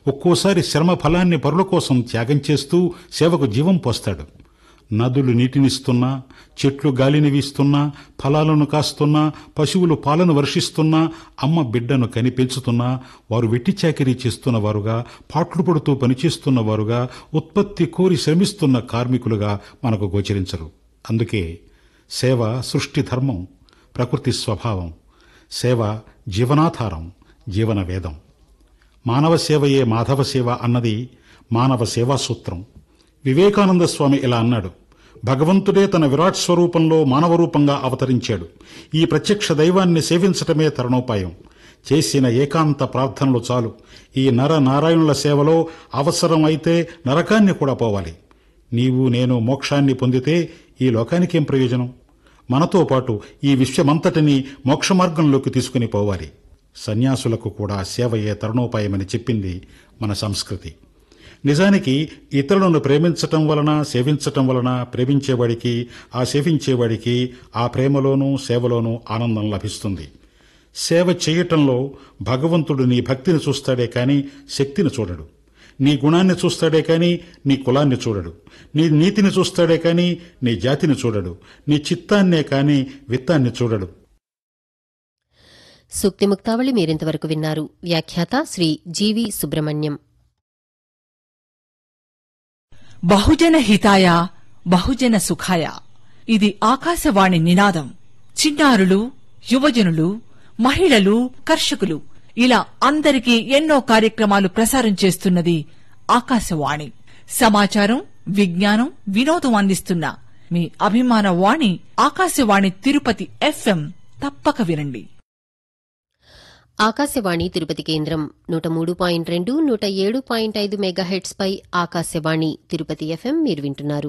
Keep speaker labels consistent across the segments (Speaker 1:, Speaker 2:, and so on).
Speaker 1: ఒక్కోసారి శ్రమ ఫలాన్ని పరుల కోసం త్యాగం చేస్తూ సేవకు జీవం పోస్తాడు నదులు నీటినిస్తున్నా చెట్లు గాలిని వీస్తున్నా ఫలాలను కాస్తున్నా పశువులు పాలను వర్షిస్తున్నా అమ్మ బిడ్డను కని పెంచుతున్నా వారు వెట్టి చాకిరీ చేస్తున్న వారుగా పాట్లు పడుతూ పనిచేస్తున్న వారుగా ఉత్పత్తి కోరి శ్రమిస్తున్న కార్మికులుగా మనకు గోచరించరు అందుకే సేవ సృష్టి ధర్మం ప్రకృతి స్వభావం సేవ జీవనాధారం జీవన వేదం మానవ సేవయే మాధవ సేవ అన్నది మానవ సేవా సూత్రం వివేకానంద స్వామి ఇలా అన్నాడు భగవంతుడే తన విరాట్ స్వరూపంలో మానవ రూపంగా అవతరించాడు ఈ ప్రత్యక్ష దైవాన్ని సేవించటమే తరుణోపాయం చేసిన ఏకాంత ప్రార్థనలు చాలు ఈ నర నారాయణుల సేవలో అవసరం అయితే నరకాన్ని కూడా పోవాలి నీవు నేను మోక్షాన్ని పొందితే ఈ లోకానికేం ప్రయోజనం మనతో పాటు ఈ విశ్వమంతటిని మోక్ష మార్గంలోకి తీసుకుని పోవాలి సన్యాసులకు కూడా సేవయే తరుణోపాయమని చెప్పింది మన సంస్కృతి నిజానికి ఇతరులను ప్రేమించటం వలన సేవించటం వలన ప్రేమించేవాడికి ఆ సేవించేవాడికి ఆ ప్రేమలోనూ సేవలోనూ ఆనందం లభిస్తుంది సేవ చేయటంలో భగవంతుడు నీ భక్తిని చూస్తాడే కాని శక్తిని చూడడు నీ గుణాన్ని చూస్తాడే కాని నీ కులాన్ని చూడడు నీ నీతిని చూస్తాడే కాని నీ జాతిని చూడడు నీ చిత్తాన్నే కాని విత్తాన్ని చూడడు
Speaker 2: సూక్తి ముక్తావళి మీరింతవరకు విన్నారు వ్యాఖ్యాత శ్రీ జీవి సుబ్రహ్మణ్యం
Speaker 3: బహుజన హితాయ బహుజన సుఖాయ ఇది ఆకాశవాణి నినాదం చిన్నారులు యువజనులు మహిళలు కర్షకులు ఇలా అందరికీ ఎన్నో కార్యక్రమాలు ప్రసారం చేస్తున్నది ఆకాశవాణి సమాచారం విజ్ఞానం వినోదం అందిస్తున్న మీ అభిమాన వాణి ఆకాశవాణి తిరుపతి ఎఫ్ఎం తప్పక వినండి
Speaker 2: ఆకాశవాణి తిరుపతి కేంద్రం నూట మూడు పాయింట్ రెండు నూట ఏడు పాయింట్ ఐదు మెగాహెట్స్ పై ఆకాశవాణి తిరుపతి ఎఫ్ఎం మీరు వింటున్నారు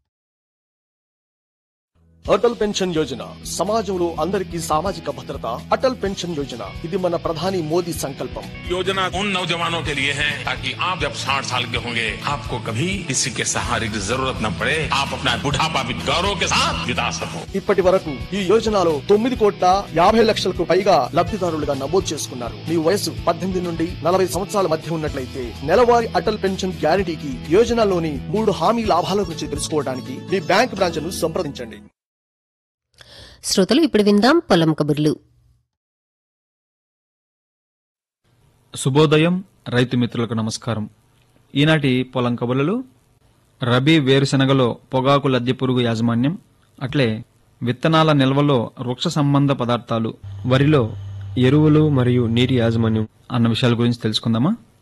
Speaker 4: అటల్ పెన్షన్ యోజన సమాజంలో అందరికీ సామాజిక భద్రత అటల్ పెన్షన్ యోజన ఇది మన ప్రధాని మోదీ సంకల్పం
Speaker 5: योजना उन नौजवानों के लिए है ताकि आप जब साठ साल के होंगे आपको कभी किसी के सहारे की जरूरत न पड़े आप अपना बुढ़ापा भी गौरव के साथ बिता सको
Speaker 4: ఇప్పటి వరకు ఈ యోజనలో తొమ్మిది కోట్ల యాభై లక్షలకు పైగా లబ్ధిదారులుగా నమోదు చేసుకున్నారు మీ వయసు పద్దెనిమిది నుండి నలభై సంవత్సరాల మధ్య ఉన్నట్లయితే నెలవారీ అటల్ పెన్షన్ గ్యారంటీకి యోజనలోని మూడు హామీ లాభాల గురించి తెలుసుకోవడానికి మీ బ్యాంక్ బ్రాంచ్ ను సంప్రదించండి
Speaker 2: శ్రోతలు ఇప్పుడు విందాం పొలం కబుర్లు
Speaker 6: శుభోదయం రైతు మిత్రులకు నమస్కారం ఈనాటి పొలం కబుర్లలో రబీ వేరుశెనగలో పొగాకు లద్దె పురుగు యాజమాన్యం అట్లే విత్తనాల నిల్వలో వృక్ష సంబంధ పదార్థాలు వరిలో
Speaker 7: ఎరువులు మరియు నీటి యాజమాన్యం
Speaker 6: అన్న విషయాల గురించి తెలుసుకుందామా